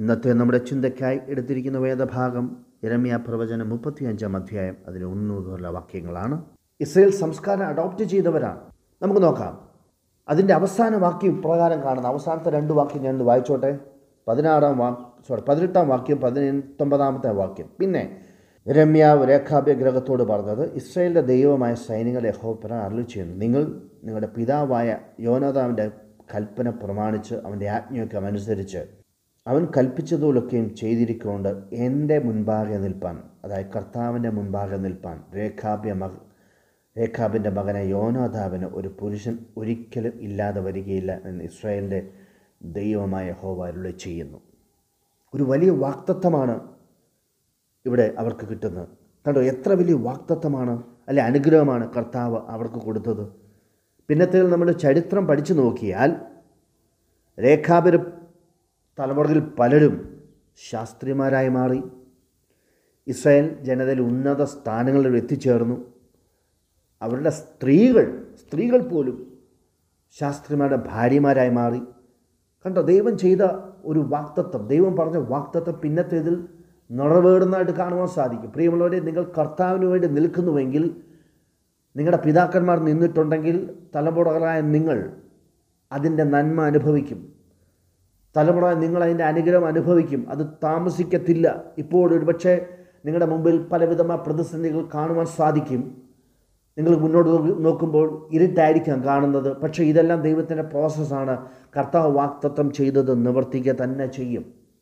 ഇന്നത്തെ നമ്മുടെ ചിന്തയ്ക്കായി എടുത്തിരിക്കുന്ന വേദഭാഗം ഇരമ്യ പ്രവചനം മുപ്പത്തിയഞ്ചാം അധ്യായം അതിലെ ഒന്ന് മുതലുള്ള വാക്യങ്ങളാണ് ഇസ്രയേൽ സംസ്കാരം അഡോപ്റ്റ് ചെയ്തവരാണ് നമുക്ക് നോക്കാം അതിൻ്റെ അവസാന വാക്യം ഇപ്രകാരം കാണുന്നു അവസാനത്തെ രണ്ട് വാക്യം ഞാൻ ഒന്ന് വായിച്ചോട്ടെ പതിനാറാം വാക്ക് സോറി പതിനെട്ടാം വാക്യം പതിനെട്ടൊമ്പതാമത്തെ വാക്യം പിന്നെ രമ്യാവ് രേഖാബ്യ ഗ്രഹത്തോട് പറഞ്ഞത് ഇസ്രയേലിൻ്റെ ദൈവമായ സൈനികളെ യഹോപ്പന അരുളി ചെയ്യുന്നു നിങ്ങൾ നിങ്ങളുടെ പിതാവായ യോനതാവിൻ്റെ കൽപ്പന പ്രമാണിച്ച് അവൻ്റെ ആജ്ഞയൊക്കെ അനുസരിച്ച് അവൻ കൽപ്പിച്ചതുപോലൊക്കെയും ചെയ്തിരിക്കൊണ്ട് എൻ്റെ മുൻപാകെ നിൽപ്പാൻ അതായത് കർത്താവിൻ്റെ മുൻപാകെ നിൽപ്പാൻ രേഖാബ്യ മക രേഖാബിൻ്റെ മകനെ യോനാദാവിന് ഒരു പുരുഷൻ ഒരിക്കലും ഇല്ലാതെ വരികയില്ല എന്ന് ഇസ്രായേലിൻ്റെ ദൈവമായ ഹോവ അരുളി ചെയ്യുന്നു ഒരു വലിയ വാക്തത്വമാണ് ഇവിടെ അവർക്ക് കിട്ടുന്നത് കണ്ടോ എത്ര വലിയ വാക്തത്വമാണ് അല്ലെ അനുഗ്രഹമാണ് കർത്താവ് അവർക്ക് കൊടുത്തത് പിന്നത്തെ നമ്മൾ ചരിത്രം പഠിച്ചു നോക്കിയാൽ രേഖാപര തലമുറയിൽ പലരും ശാസ്ത്രിമാരായി മാറി ഇസ്രായേൽ ജനതയിൽ ഉന്നത സ്ഥാനങ്ങളിൽ എത്തിച്ചേർന്നു അവരുടെ സ്ത്രീകൾ സ്ത്രീകൾ പോലും ശാസ്ത്രിമാരുടെ ഭാര്യമാരായി മാറി കണ്ടോ ദൈവം ചെയ്ത ഒരു വാക്തത്വം ദൈവം പറഞ്ഞ വാക്തത്വം പിന്നത്തേതിൽ നിറവേറുന്നതായിട്ട് കാണുവാൻ സാധിക്കും പ്രിയമുള്ളവരെ നിങ്ങൾ കർത്താവിന് വേണ്ടി നിൽക്കുന്നുവെങ്കിൽ നിങ്ങളുടെ പിതാക്കന്മാർ നിന്നിട്ടുണ്ടെങ്കിൽ തലമുറകളായ നിങ്ങൾ അതിൻ്റെ നന്മ അനുഭവിക്കും തലമുറ നിങ്ങൾ അതിൻ്റെ അനുഗ്രഹം അനുഭവിക്കും അത് താമസിക്കത്തില്ല ഇപ്പോൾ ഒരുപക്ഷെ നിങ്ങളുടെ മുമ്പിൽ പലവിധമായ പ്രതിസന്ധികൾ കാണുവാൻ സാധിക്കും നിങ്ങൾ മുന്നോട്ട് നോക്കുമ്പോൾ ഇരുട്ടായിരിക്കാം കാണുന്നത് പക്ഷേ ഇതെല്ലാം ദൈവത്തിൻ്റെ പ്രോസസ്സാണ് കർത്താവ് വാക്തത്വം ചെയ്തത് നിവർത്തിക്കുക തന്നെ ചെയ്യും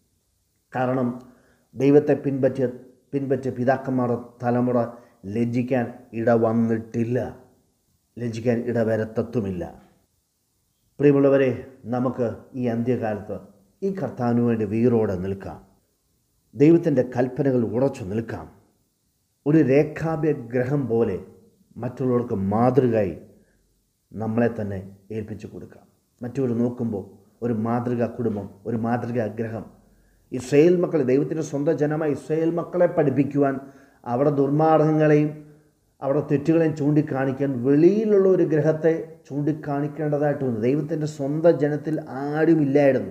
കാരണം ദൈവത്തെ പിൻപറ്റിയ പിൻപറ്റിയ പിതാക്കന്മാരുടെ തലമുറ ലജ്ജിക്കാൻ ഇട വന്നിട്ടില്ല ലജ്ജിക്കാൻ ഇടവരത്തത്വമില്ല പ്രിയമുള്ളവരെ നമുക്ക് ഈ അന്ത്യകാലത്ത് ഈ കർത്താവിന് വേണ്ടി വീറോടെ നിൽക്കാം ദൈവത്തിൻ്റെ കൽപ്പനകൾ ഉറച്ചു നിൽക്കാം ഒരു രേഖാഭ്യ ഗ്രഹം പോലെ മറ്റുള്ളവർക്ക് മാതൃകയായി നമ്മളെ തന്നെ ഏൽപ്പിച്ചു കൊടുക്കാം മറ്റൊരു നോക്കുമ്പോൾ ഒരു മാതൃകാ കുടുംബം ഒരു മാതൃകാ ഗ്രഹം ഇസ്രയേൽ മക്കളെ ദൈവത്തിൻ്റെ സ്വന്തം ജനമായ ഇസ്രയേൽ മക്കളെ പഠിപ്പിക്കുവാൻ അവിടെ ദുർമാർഗങ്ങളെയും അവിടെ തെറ്റുകളെയും ചൂണ്ടിക്കാണിക്കാൻ വെളിയിലുള്ള ഒരു ഗ്രഹത്തെ ചൂണ്ടിക്കാണിക്കേണ്ടതായിട്ട് വന്നു ദൈവത്തിൻ്റെ സ്വന്തം ജനത്തിൽ ആരുമില്ലായിരുന്നു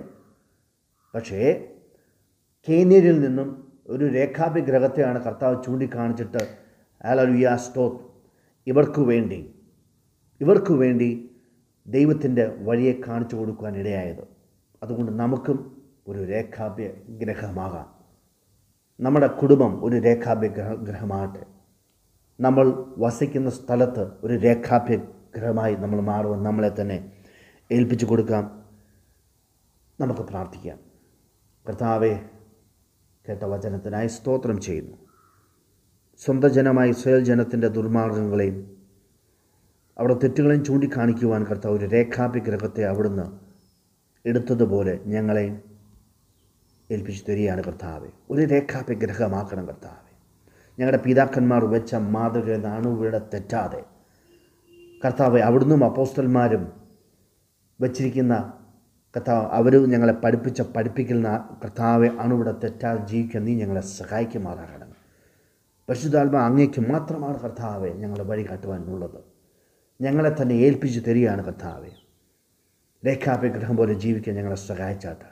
പക്ഷേ കേന്യരിൽ നിന്നും ഒരു രേഖാഭി ഗ്രഹത്തെയാണ് കർത്താവ് ചൂണ്ടിക്കാണിച്ചിട്ട് ആലലുയ സ്തോത്ത് ഇവർക്ക് വേണ്ടി ഇവർക്ക് വേണ്ടി ദൈവത്തിൻ്റെ വഴിയെ കാണിച്ചു കൊടുക്കുവാൻ ഇടയായത് അതുകൊണ്ട് നമുക്കും ഒരു രേഖാഭ്യ ഗ്രഹമാകാം നമ്മുടെ കുടുംബം ഒരു രേഖാഭ്യ ഗ്രഹ ഗ്രഹമാകട്ടെ നമ്മൾ വസിക്കുന്ന സ്ഥലത്ത് ഒരു രേഖാഭ്യ ഗ്രഹമായി നമ്മൾ മാറുവാൻ നമ്മളെ തന്നെ ഏൽപ്പിച്ചു കൊടുക്കാം നമുക്ക് പ്രാർത്ഥിക്കാം കർത്താവെ കേട്ട വചനത്തിനായി സ്തോത്രം ചെയ്യുന്നു സ്വന്തം ജനമായി ഇസ്രയേൽ ജനത്തിൻ്റെ ദുർമാർഗങ്ങളെയും അവിടെ തെറ്റുകളെയും ചൂണ്ടിക്കാണിക്കുവാൻ കർത്താവ് ഒരു രേഖാഭ്യ ഗ്രഹത്തെ അവിടുന്ന് എടുത്തതുപോലെ ഞങ്ങളെയും ഏൽപ്പിച്ചു തരികയാണ് കർത്താവെ ഒരു രേഖാഭ്യ ഗ്രഹമാക്കണം കർത്താവെ ഞങ്ങളുടെ പിതാക്കന്മാർ വെച്ച മാതൃക നാണുവിടെ തെറ്റാതെ കർത്താവെ അവിടുന്നും അപ്പോസ്റ്റന്മാരും വച്ചിരിക്കുന്ന കർത്താവ് അവർ ഞങ്ങളെ പഠിപ്പിച്ച പഠിപ്പിക്കുന്ന കർത്താവെ അണുവിടെ തെറ്റാതെ ജീവിക്കാൻ നീ ഞങ്ങളെ സഹായിക്കുമാറാകണം പരിശുദ്ധാത്മ അങ്ങേക്ക് മാത്രമാണ് കർത്താവെ ഞങ്ങളെ വഴി കാട്ടുവാനുള്ളത് ഞങ്ങളെ തന്നെ ഏൽപ്പിച്ചു തരികയാണ് കർത്താവെ രേഖാപഗ്രഹം പോലെ ജീവിക്കാൻ ഞങ്ങളെ സഹായിച്ചാട്ട്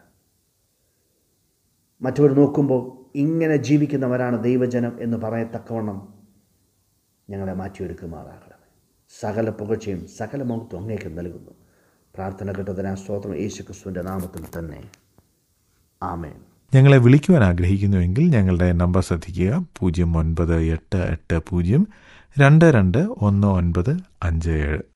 മറ്റവർ നോക്കുമ്പോൾ ഇങ്ങനെ ജീവിക്കുന്നവരാണ് ദൈവജനം എന്ന് പറയത്തക്കവണ്ണം ഞങ്ങളെ മാറ്റിയെടുക്കുമാറാകണം സകല പുകഴ്ചയും സകല മഹത്വം അങ്ങേക്ക് നൽകുന്നു പ്രാർത്ഥന കിട്ടതിനാ സ്തോത്രം യേശു ക്രിസ്തുവിൻ്റെ നാമത്തിൽ തന്നെ ആമേൻ ഞങ്ങളെ വിളിക്കുവാൻ ആഗ്രഹിക്കുന്നുവെങ്കിൽ ഞങ്ങളുടെ നമ്പർ ശ്രദ്ധിക്കുക പൂജ്യം ഒൻപത് എട്ട് എട്ട് പൂജ്യം രണ്ട് രണ്ട് ഒന്ന് ഒൻപത് അഞ്ച് ഏഴ്